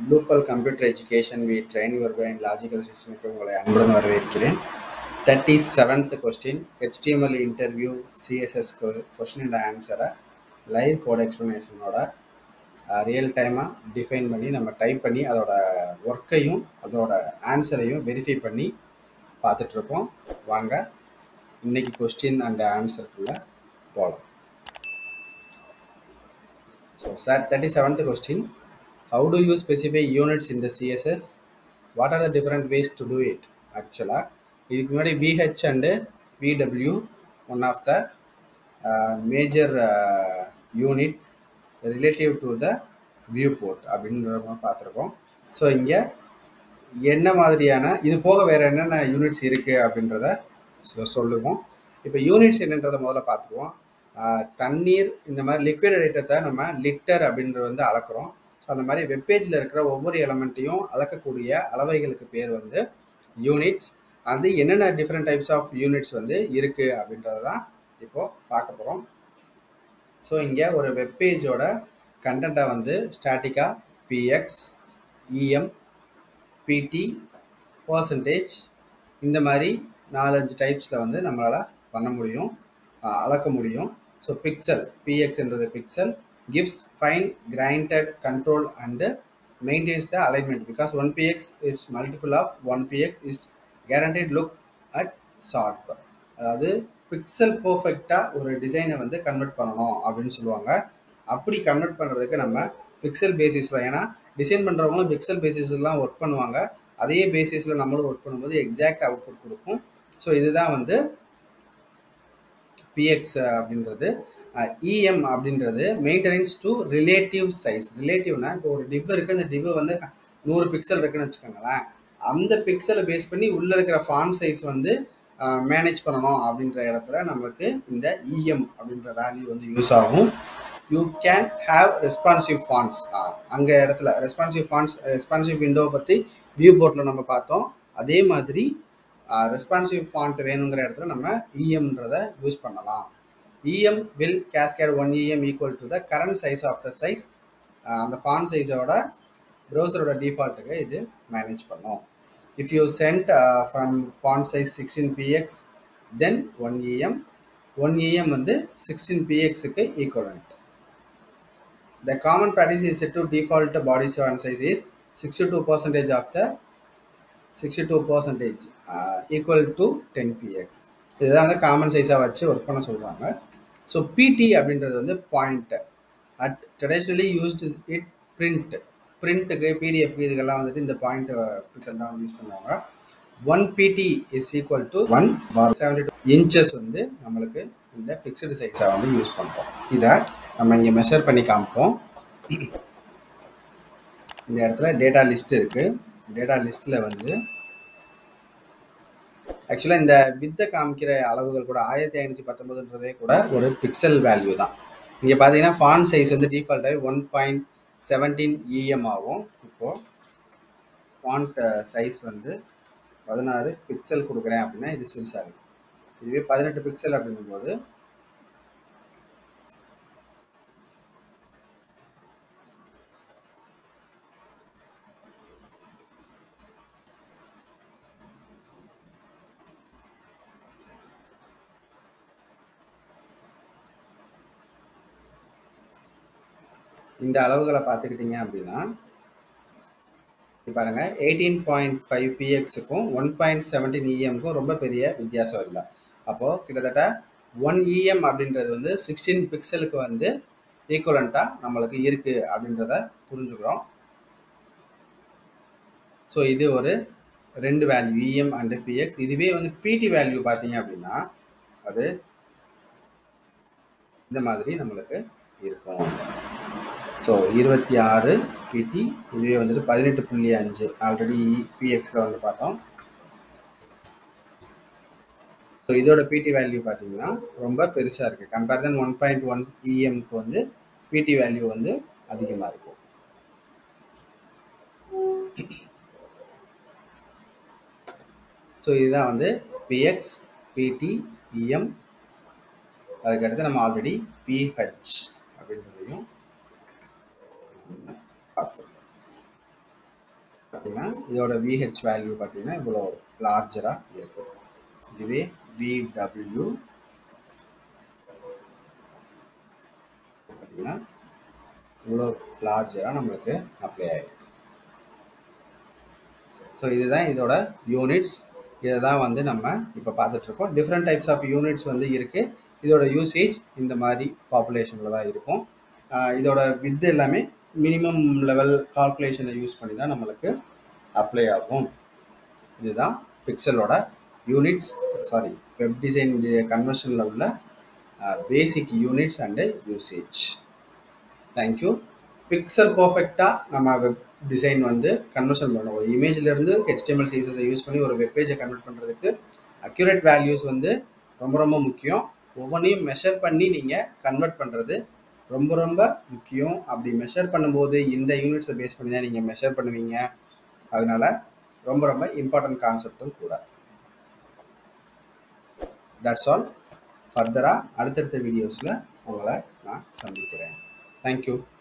லூப்பல் computer education we train your brain logical செஷனுக்கு உங்களை அன்புடன் வரவேற்கிறேன் thirty seventh question HTML interview CSS question and ஆன்சரை லைவ் கோட் எக்ஸ்ப்ளனேஷனோட ரியல் டைமாக டிஃபைன் பண்ணி நம்ம டைப் பண்ணி அதோட ஒர்க்கையும் அதோட ஆன்சரையும் வெரிஃபை பண்ணி பார்த்துட்ருப்போம் வாங்க இன்னைக்கு கொஸ்டின் அண்ட் ஆன்சருக்குள்ளே போகலாம் so sir thirty seventh question how do you specify units in the css what are the different ways to do it ஆக்சுவலாக இதுக்கு முன்னாடி vh and vw one of the major unit relative to the viewport அப்படின்ற மாதிரி பார்த்துருக்கோம் so இங்கே என்ன மாதிரியான இது போக வேறு என்னென்ன யூனிட்ஸ் இருக்குது அப்படின்றத சொ- சொல்லுவோம் இப்போ யூனிட்ஸ் என்னன்றதை முதல்ல பார்த்துருவோம் ஆஹ் தண்ணீர் இந்த மாதிரி லிக்விட் ஐட்டத்தை நம்ம லிட்டர் அப்படின்றது வந்து அளக்குறோம் ஸோ அந்த மாதிரி வெப்பேஜில் இருக்கிற ஒவ்வொரு எலமெண்ட்டையும் அளக்கக்கூடிய அளவைகளுக்கு பேர் வந்து யூனிட்ஸ் அது என்னென்ன டிஃப்ரெண்ட் டைப்ஸ் ஆஃப் யூனிட்ஸ் வந்து இருக்குது அப்படின்றத தான் இப்போது பார்க்க போகிறோம் ஸோ இங்கே ஒரு வெப்பேஜோட கண்டென்ட்டை வந்து ஸ்டாட்டிக்காக பிஎக்ஸ் இஎம் பிடி பர்சன்டேஜ் இந்த மாதிரி நாலஞ்சு டைப்ஸில் வந்து நம்மளால் பண்ண முடியும் அஹ் அளக்க முடியும் ஸோ பிக்சல் பிஎக்ஸ்ன்றது pixel gives fine granted control and maintains the alignment because 1px is multiple of 1px is guaranteed look at sharp அதாவது பிக்சல் பர்ஃபெக்டாக ஒரு டிசைனை வந்து கன்வெர்ட் பண்ணணும் அப்படின்னு சொல்லுவாங்க அப்படி கன்வெர்ட் பண்ணுறதுக்கு நம்ம பிக்சல் பேசிஸில் ஏன்னா டிசைன் பண்ணுறவங்களும் பிக்சல் பேசிஸ்லாம் ஒர்க் பண்ணுவாங்க அதே பேசிஸில் நம்மளும் ஒர்க் பண்ணும்போது எக்ஸாக்ட் அவுட்புட் கொடுக்கும் ஸோ இதுதான் வந்து பிஎக்ஸ் அப்படின்றது இஎம் அப்படின்றது மெயின்டெனன்ஸ் டு ரிலேட்டிவ் சைஸ் ரிலேட்டிவ்னா இப்போ ஒரு டிவ் இருக்குது அந்த டிவ் வந்து நூறு பிக்சல் இருக்குன்னு வச்சுக்கோங்களேன் அந்த பிக்சலை பேஸ் பண்ணி உள்ளே இருக்கிற ஃபான் சைஸ் வந்து மேனேஜ் பண்ணணும் அப்படின்ற இடத்துல நமக்கு இந்த இஎம் அப்படின்ற வேல்யூ வந்து யூஸ் ஆகும் you can have responsive fonts அங்கே இடத்துல ரெஸ்பான்சிவ் ஃபான்ஸ் ரெஸ்பான்சிவ் விண்டோவை பற்றி வியூ போர்ட்டில் நம்ம பார்த்தோம் அதே மாதிரி ரெஸ்பான்சிவ் ஃபாண்ட் வேணுங்கிற இடத்துல நம்ம இஎம்ன்றதை யூஸ் பண்ணலாம் EM will cascade one EM equal to the current size of the size அந்த ஃபான் சைஸோட ப்ரௌசரோட டிஃபால்ட்டுக்கு இது மேனேஜ் பண்ணும் if you sent from font size sixteen PX then one EM one EM வந்து சிக்ஸ்டீன் பிஎக்ஸுக்கு equivalent The common practice is set to default body font size is 62 percentage of the 62 percentage uh, equal to 10 px இதுதான் வந்து common சைஸாக வச்சு work பண்ண சொல்கிறாங்க so PT அப்படின்றது வந்து point at traditionally used it print பிரிண்ட்டுக்கு பிடிஎஃப்க்கு இதுக்கெல்லாம் வந்துட்டு இந்த பாயிண்ட் பிக்சல் தான் யூஸ் பண்ணுவாங்க one PT is equal to one per seventy two inches வந்து நம்மளுக்கு இந்த ஃபிக்ஸ்டு சைஸாக வந்து யூஸ் பண்ணுறோம் இதை நம்ம இங்கே மெஷர் பண்ணி காமிப்போம் இந்த இடத்துல டேட்டா லிஸ்ட் இருக்குது டேட்டா லிஸ்ட்டில் வந்து ஆக்சுவலாக இந்த வித்தை காமிக்கிற அளவுகள் கூட ஆயிரத்தி ஐநூற்றி பத்தொம்பதுன்றதே கூட ஒரு பிக்சல் வேல்யூ தான் இங்கே பார்த்தீங்கன்னா ஃபான் சைஸ் வந்து டிஃபால்ட்டாகி ஒன் பாயிண்ட் செவன்டீன் இஎம் ஆகும் இப்போது ஃபாண்ட் சைஸ் வந்து பதினாறு பிக்சல் கொடுக்குறேன் அப்படின்னா இது சிறுசாகுது இதுவே பதினெட்டு பிக்சல் அப்படிங்கும்போது இந்த அளவுகளை பார்த்துக்கிட்டிங்க அப்படின்னா இங்க பாருங்க எயிட்டீன் பாயிண்ட் ஃபைவ் பிஎக்ஸுக்கும் ஒன் பாயிண்ட் செவன்டீன் இஎம்க்கும் ரொம்ப பெரிய வித்தியாசம் இல்லை அப்போது கிட்டத்தட்ட ஒன் இஎம் அப்படின்றது வந்து சிக்ஸ்டீன் பிக்சலுக்கு வந்து ஈக்குவலண்ட்டாக நம்மளுக்கு இருக்குது அப்படின்றத புரிஞ்சுக்கிறோம் ஸோ இது ஒரு ரெண்டு வேல்யூ இஎம் அண்டு பிஎக்ஸ் இதுவே வந்து பிடி வேல்யூ பார்த்தீங்க அப்படின்னா அது இந்த மாதிரி நம்மளுக்கு இருக்கும் ஸோ இருபத்தி ஆறு பிடி இதுவே வந்துட்டு பதினெட்டு புள்ளி அஞ்சு ஆல்ரெடி பிஎக்ஸில் வந்து பார்த்தோம் ஸோ இதோட பிடி வேல்யூ பார்த்தீங்கன்னா ரொம்ப பெருசாக இருக்குது compare than one point one இஎம்க்கு வந்து பிடி வேல்யூ வந்து அதிகமாக இருக்கும் ஸோ இதுதான் வந்து பிஎக்ஸ் பிடி இஎம் அதுக்கடுத்து நம்ம ஆல்ரெடி பிஹெச் அப்படின்றதையும் பார்த்தோம் பார்த்தீங்கன்னா இதோட விஹெச் வேல்யூ பார்த்தீங்கன்னா இவ்வளோ லார்ஜராக இருக்கும் இதுவே விடபிள்யூ பார்த்தீங்கன்னா இவ்வளோ லார்ஜராக நம்மளுக்கு அப்ளை ஆகிருக்கு ஸோ இதுதான் இதோட யூனிட்ஸ் இதை தான் வந்து நம்ம இப்போ பார்த்துட்ருக்கோம் டிஃப்ரெண்ட் டைப்ஸ் ஆஃப் யூனிட்ஸ் வந்து இருக்குது இதோட யூசேஜ் இந்த மாதிரி பாப்புலேஷனில் தான் இருக்கும் ஆஹ் இதோட வித் எல்லாமே மினிமம் லெவல் கால்குலேஷனை யூஸ் பண்ணி தான் நம்மளுக்கு அப்ளை ஆகும் இதுதான் பிக்சலோட யூனிட்ஸ் சாரி வெப் டிசைன் கன்வர்ஷனில் உள்ள basic units and usage thank you pixel பர்ஃபெக்டாக நம்ம வெப் டிசைன் வந்து கன்வர்ஷன் பண்ணணும் ஒரு இமேஜ்லேருந்து ஹெச்டிஎம்எல் சைஸஸை யூஸ் பண்ணி ஒரு வெப்பேஜை கன்வெர்ட் பண்ணுறதுக்கு அக்யூரேட் வேல்யூஸ் வந்து ரொம்ப ரொம்ப முக்கியம் ஒவ்வொன்றையும் மெஷர் பண்ணி நீங்கள் கன்வெர்ட் பண்ணுறது ரொம்ப ரொம்ப முக்கியம் அப்படி மெஷர் பண்ணும்போது இந்த யூனிட்ஸை பேஸ் பண்ணி தான் நீங்கள் மெஷர் பண்ணுவீங்க அதனால ரொம்ப ரொம்ப இம்பார்ட்டன்ட் கான்செப்டும் கூட தட்ஸ் ஆல் ஃபர்தராக அடுத்தடுத்த வீடியோஸில் உங்களை நான் சந்திக்கிறேன் தேங்க்யூ